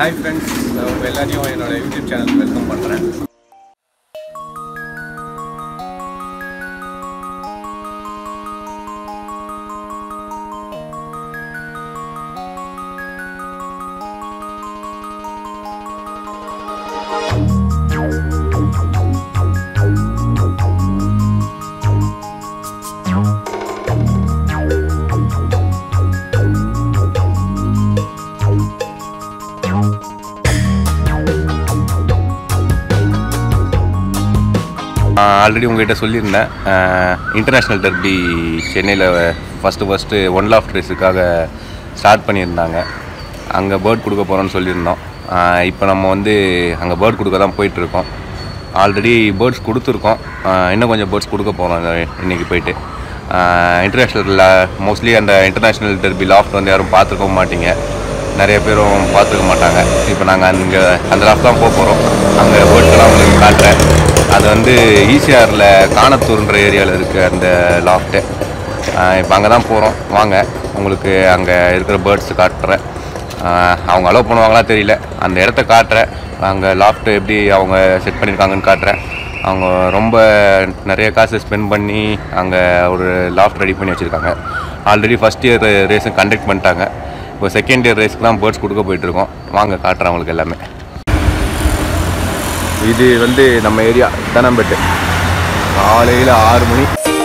hi friends நான் உங்கள் எல்லாரையும் என்னோட யூடியூப் சேனலுக்கு வெல்கம் பண்ணுறேன் ஆல்ரெடி உங்ககிட்ட சொல்லியிருந்தேன் இன்டர்நேஷ்னல் டர்பி சென்னையில் ஃபஸ்ட்டு ஃபஸ்ட்டு ஒன் லாஃப்ட் ரேஸுக்காக ஸ்டார்ட் பண்ணியிருந்தாங்க அங்கே பேர்ட் கொடுக்க போகிறோம்னு சொல்லியிருந்தோம் இப்போ நம்ம வந்து அங்கே பேர்ட் கொடுக்க தான் போயிட்டுருக்கோம் ஆல்ரெடி பேர்ட்ஸ் கொடுத்துருக்கோம் ஆஹ் இன்னும் கொஞ்சம் பேர்ட்ஸ் கொடுக்க போகிறோம் இன்றைக்கி போயிட்டு இன்டர்நேஷ்னலில் மோஸ்ட்லி அந்த இன்டர்நேஷ்னல் டர்பி லாஃப்ட் வந்து யாரும் பார்த்துருக்க மாட்டீங்க நிறைய பேரும் பார்த்துக்க மாட்டாங்க இப்போ நாங்கள் அங்கே அந்த லாஃப்ட் தான் போக போகிறோம் அங்கே பேர்ட்ஸ்லாம் உங்களுக்கு காட்டுறேன் அது வந்து ஈசிஆரில் காணத்தூர்ன்ற ஏரியாவில் இருக்குது அந்த லாஃப்ட்டு இப்போ அங்கே தான் போகிறோம் வாங்க உங்களுக்கு அங்கே இருக்கிற பேர்ட்ஸ் காட்டுறேன் ஆஹ் அவங்க அலோவ் பண்ணுவாங்களா தெரியல அந்த இடத்த காட்டுறேன் அங்கே லாஃப்ட்டு எப்படி அவங்க செட் பண்ணியிருக்காங்கன்னு காட்டுறேன் அவங்க ரொம்ப நிறைய காசு ஸ்பெண்ட் பண்ணி அங்கே ஒரு லாஃப்ட் ரெடி பண்ணி வச்சுருக்காங்க ஆல்ரெடி ஃபஸ்ட் இயர் ரேஸும் கண்டக்ட் பண்ணிட்டாங்க இப்போ செகண்ட் இயர் ரேஸ்க்கு தான் பேர்ட்ஸ் கொடுக்க போயிட்டுருக்கோம் வாங்க காட்டுறேன் அவங்களுக்கு எல்லாமே இது வந்து நம்ம ஏரியா தனம்பேட்டு காலையில் ஆறு மணி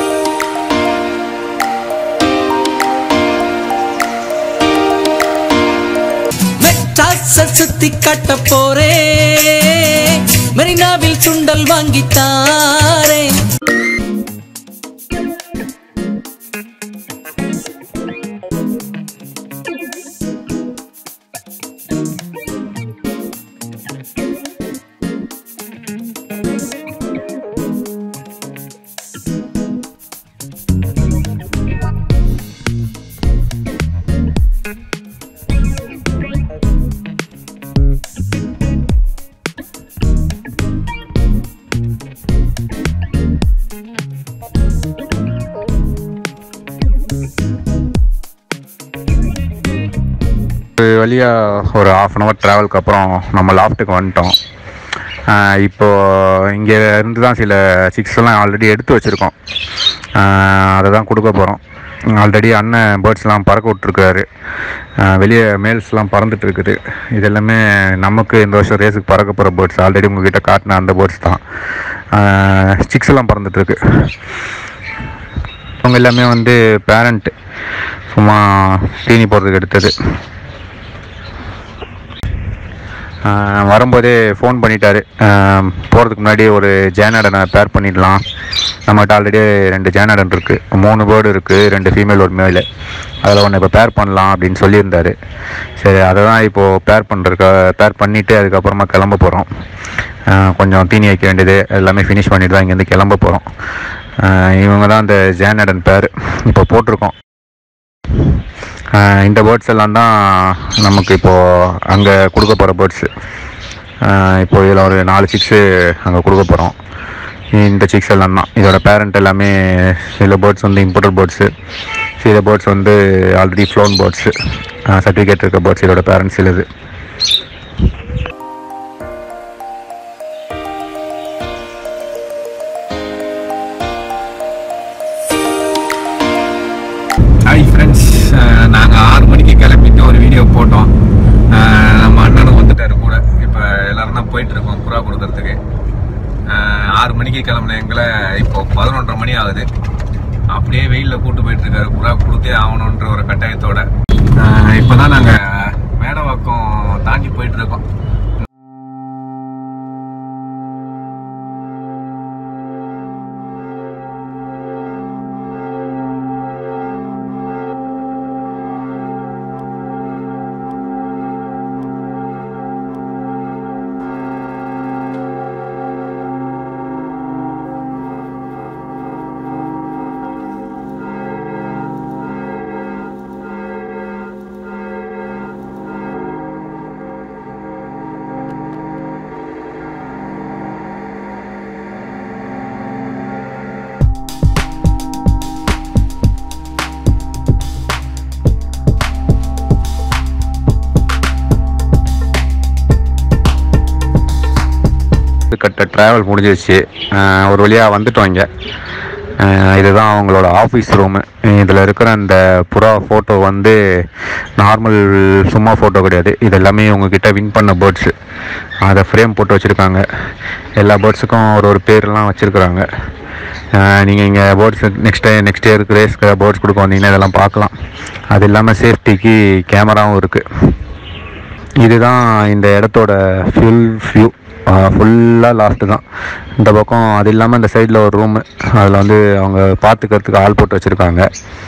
மெட்ராஸ சுத்தி காட்ட போறே மெரினாவில் சுண்டல் வாங்கி தாரே ஒரு வழியாக ஒரு ஆஃப் அன் ஹவர் ட்ராவலுக்கு அப்புறம் நம்ம லாஃப்ட்டுக்கு வந்துட்டோம் ஆஹ் இப்போ இங்கே இருந்து தான் சில சிக்ஸ் எல்லாம் ஆல்ரெடி எடுத்து வச்சுருக்கோம் அதை தான் கொடுக்க போகிறோம் ஆல்ரெடி அண்ணன் பேர்ட்ஸ்லாம் பறக்க விட்ருக்காரு வெளியே மேல்ஸ்லாம் பறந்துட்டு இருக்குது இது எல்லாமே நமக்கு இந்த வருஷம் ரேஸுக்கு பறக்க போகிற பேர்ட்ஸ் ஆல்ரெடி உங்ககிட்ட காட்டின அந்த பேர்ட்ஸ் தான் சிக்ஸ் எல்லாம் பறந்துட்டுருக்கு அவங்க எல்லாமே வந்து பேரண்ட் சும்மா தீனி போடுறதுக்கு எடுத்தது ஆஹ் வரும்போதே ஃபோன் பண்ணிட்டாரு போகிறதுக்கு முன்னாடி ஒரு ஜேனாடனை பேர் பண்ணிடலாம் நம்மகிட்ட ஆல்ரெடி ரெண்டு ஜேனாடன் இருக்குது மூணு பேர்டு இருக்குது ரெண்டு ஃபீமேல் ஒரு மேல் அதில் ஒன்று இப்போ பேர் பண்ணலாம் அப்படின்னு சொல்லியிருந்தாரு சரி அதை தான் இப்போது பேர் பண்ணுறதுக்கு பேர் பண்ணிவிட்டு அதுக்கப்புறமா கிளம்ப போகிறோம் கொஞ்சம் தீனி வைக்க வேண்டியது எல்லாமே ஃபினிஷ் பண்ணிட்டு தான் இங்கேருந்து கிளம்ப போகிறோம் இவங்க தான் அந்த ஜேனாடன் பேர் இப்போ போட்டிருக்கோம் ஆஹ் இந்த பேர்ட்ஸ் எல்லாம் தான் நமக்கு இப்போது அங்கே கொடுக்க போகிற பேர்ட்ஸு இப்போ இதில் ஒரு நாலு சிக்ஸு அங்கே கொடுக்க போகிறோம் இந்த சிக்ஸ் எல்லாம் தான் இதோட பேரண்ட் எல்லாமே சில பேர்ட்ஸ் வந்து இம்போர்ட்டட் பேர்ட்ஸு சில பேர்ட்ஸ் வந்து ஆல்ரெடி ஃப்ளோன் பேர்ட்ஸு சர்டிஃபிகேட் இருக்க பேர்ட்ஸ் இதோட பேரண்ட்ஸ் சிலது ஹாய் ஃப்ரெண்ட்ஸ் நாங்கள் ஆறு மணிக்கு கிளம்பிட்டு ஒரு வீடியோ போட்டோம் அஹ் நம்ம அண்ணனும் வந்துட்டாரு கூட இப்போ எல்லாரும் தான் போயிட்டு இருக்கோம் புறா கொடுக்கறதுக்கு அஹ் ஆறு மணிக்கு கிளம்புன எங்களை இப்போ பதினொன்றரை மணி ஆகுது அப்படியே வெயிலில் கூட்டு போயிட்டு இருக்காரு புறா கொடுத்தே ஆகணுன்ற ஒரு கட்டாயத்தோட இப்போ தான் நாங்கள் மேடவாக்கம் தாண்டி போயிட்டு இருக்கோம் கிட்ட ட்ராவல் முடிஞ்சிருச்சு ஆஹ் ஒரு வழியாக வந்துட்டோம் இங்கே ஆஹ் இதுதான் அவங்களோட ஆஃபீஸ் ரூமு இதில் இருக்கிற அந்த புறா ஃபோட்டோ வந்து நார்மல் சும்மா ஃபோட்டோ கிடையாது இது எல்லாமே உங்ககிட்ட வின் பண்ண பேர்ட்ஸு அதை ஃப்ரேம் போட்டு வச்சுருக்காங்க எல்லா பேர்ட்ஸுக்கும் ஒரு ஒரு பேர்லாம் வச்சுருக்குறாங்க நீங்கள் இங்கே பேர்ட்ஸ் நெக்ஸ்ட் நெக்ஸ்ட் இயருக்கு ரேஸ்க்கு பேர்ட்ஸ் கொடுக்க வந்தீங்கன்னா இதெல்லாம் பார்க்கலாம் அது இல்லாமல் சேஃப்டிக்கு கேமராவும் இருக்குது இதுதான் இந்த இடத்தோட ஃபியூல் வியூ ஃபுல்லாக லாஸ்ட்டு தான் இந்த பக்கம் அது இல்லாமல் இந்த சைடில் ஒரு ரூமு அதில் வந்து அவங்க பார்த்துக்கிறதுக்கு ஆள் போட்டு வச்சுருக்காங்க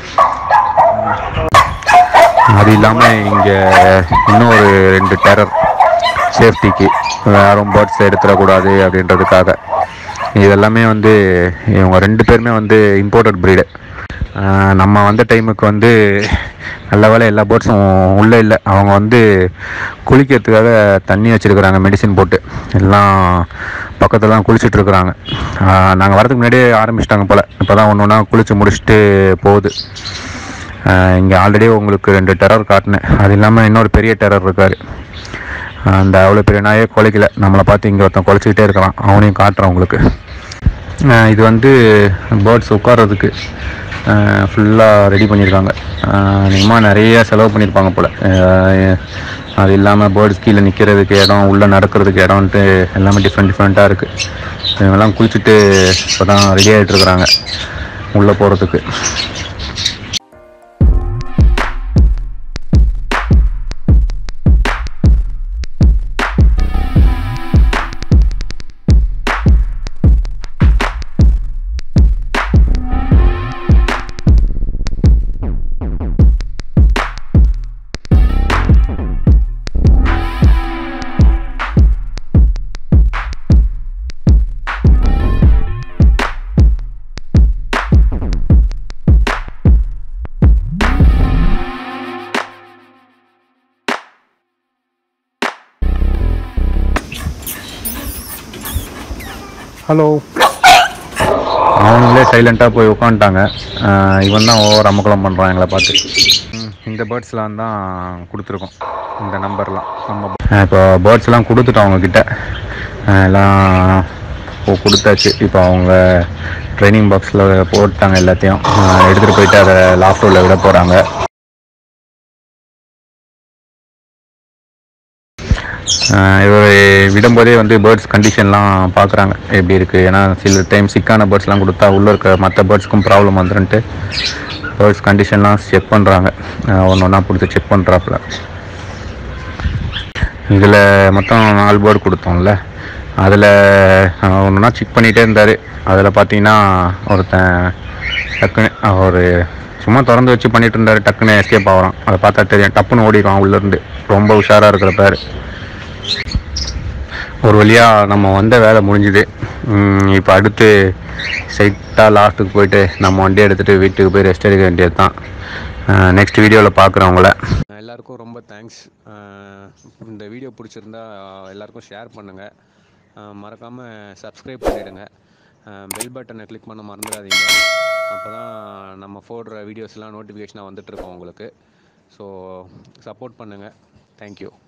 அது இல்லாமல் இங்கே இன்னும் ஒரு ரெண்டு டெரர் சேஃப்டிக்கு யாரும் பேர்ட்ஸ் எடுத்துடக்கூடாது அப்படின்றதுக்காக இதெல்லாமே வந்து இவங்க ரெண்டு பேருமே வந்து இம்போர்ட்டட் ப்ரீடு நம்ம வந்த டைமுக்கு வந்து நல்ல வேளை எல்லா பேர்ட்ஸும் உள்ளே இல்லை அவங்க வந்து குளிக்கிறதுக்காக தண்ணி வச்சுருக்குறாங்க மெடிசின் போட்டு எல்லாம் பக்கத்துலலாம் குளிச்சுட்டு இருக்கிறாங்க நாங்கள் வரதுக்கு முன்னாடியே ஆரம்பிச்சிட்டாங்க போல் இப்போ தான் ஒன்று ஒன்றா குளித்து முடிச்சுட்டு போகுது இங்கே ஆல்ரெடி உங்களுக்கு ரெண்டு டெரர் காட்டினேன் அது இல்லாமல் இன்னொரு பெரிய டெரர் இருக்கார் அந்த அவ்வளோ பெரிய நாயே குலைக்கல நம்மளை பார்த்து இங்கே ஒருத்தன் குலைச்சிக்கிட்டே இருக்கலாம் அவனையும் காட்டுறேன் உங்களுக்கு அஹ் இது வந்து பேர்ட்ஸ் உட்கார்றதுக்கு ஃபுல்லாக ரெடி பண்ணியிருக்காங்க அதிகமாக நிறைய செலவு பண்ணியிருப்பாங்க போல் அது இல்லாமல் பேர்ட்ஸ் கீழே நிற்கிறதுக்கு இடம் உள்ளே நடக்கிறதுக்கு இடம்ன்ட்டு எல்லாமே டிஃப்ரெண்ட் டிஃப்ரெண்ட்டாக இருக்குது இவங்கெல்லாம் குளிச்சுட்டு இப்போ தான் ரெடி ஆகிட்டு இருக்கிறாங்க உள்ளே போகிறதுக்கு ஹலோ அவங்களே சைலண்ட்டாக போய் உட்காந்துட்டாங்க இவன் தான் ஓவர் அமக்கலம் பண்ணுறான் எங்களை பார்த்து ம், இந்த பேர்ட்ஸ்லாம் தான் கொடுத்துருக்கோம் இந்த நம்பர்லாம் நம்ம இப்போ பேர்ட்ஸ்லாம் கொடுத்துட்டோம் அவங்கக்கிட்ட எல்லாம் இப்போ கொடுத்தாச்சு இப்போ அவங்க ட்ரைனிங் பாக்ஸில் போட்டாங்க எல்லாத்தையும் எடுத்துகிட்டு போயிட்டு அதை லாஃப்டோவில் விட போகிறாங்க இவர் விடும்போதே வந்து பேர்ட்ஸ் கண்டிஷன்லாம் பார்க்குறாங்க எப்படி இருக்குது ஏன்னா சில டைம் சிக்கான பேர்ட்ஸ்லாம் கொடுத்தா உள்ளே இருக்க மற்ற பேர்ட்ஸ்க்கும் ப்ராப்ளம் வந்துருன்ட்டு பேர்ட்ஸ் கண்டிஷன்லாம் செக் பண்ணுறாங்க ஒன்று ஒன்றா கொடுத்து செக் பண்ணுறாப்புல இதில் மொத்தம் நாலு பேர்டு கொடுத்தோம்ல அதில் ஒன்று ஒன்றா செக் பண்ணிகிட்டே இருந்தார் அதில் பார்த்தீங்கன்னா ஒருத்தன் டக்குன்னு ஒரு சும்மா திறந்து வச்சு பண்ணிட்டு இருந்தாரு டக்குன்னு எஸ்கேப் ஆகிறான் அதை பார்த்தா தெரியும் டப்புன்னு ஓடிடுவான் உள்ளேருந்து ரொம்ப உஷாராக இருக்கிற பேர் ஒரு வழியாக நம்ம வந்த வேலை முடிஞ்சுது இப்போ அடுத்து ஸ்ட்ரைட்டாக லாஸ்ட்டுக்கு போயிட்டு நம்ம வண்டி எடுத்துகிட்டு வீட்டுக்கு போய் ரெஸ்ட் எடுக்க வேண்டியது தான் நெக்ஸ்ட் வீடியோவில் பார்க்குறவங்கள எல்லாருக்கும் ரொம்ப தேங்க்ஸ் இந்த வீடியோ பிடிச்சிருந்தா எல்லாருக்கும் ஷேர் பண்ணுங்கள் மறக்காமல் சப்ஸ்கிரைப் பண்ணிவிடுங்க பெல் பட்டனை கிளிக் பண்ண மறந்துடாதீங்க அப்போ தான் நம்ம போடுற வீடியோஸ்லாம் நோட்டிஃபிகேஷனாக வந்துட்டுருக்கோம் உங்களுக்கு ஸோ சப்போர்ட் பண்ணுங்கள் தேங்க்யூ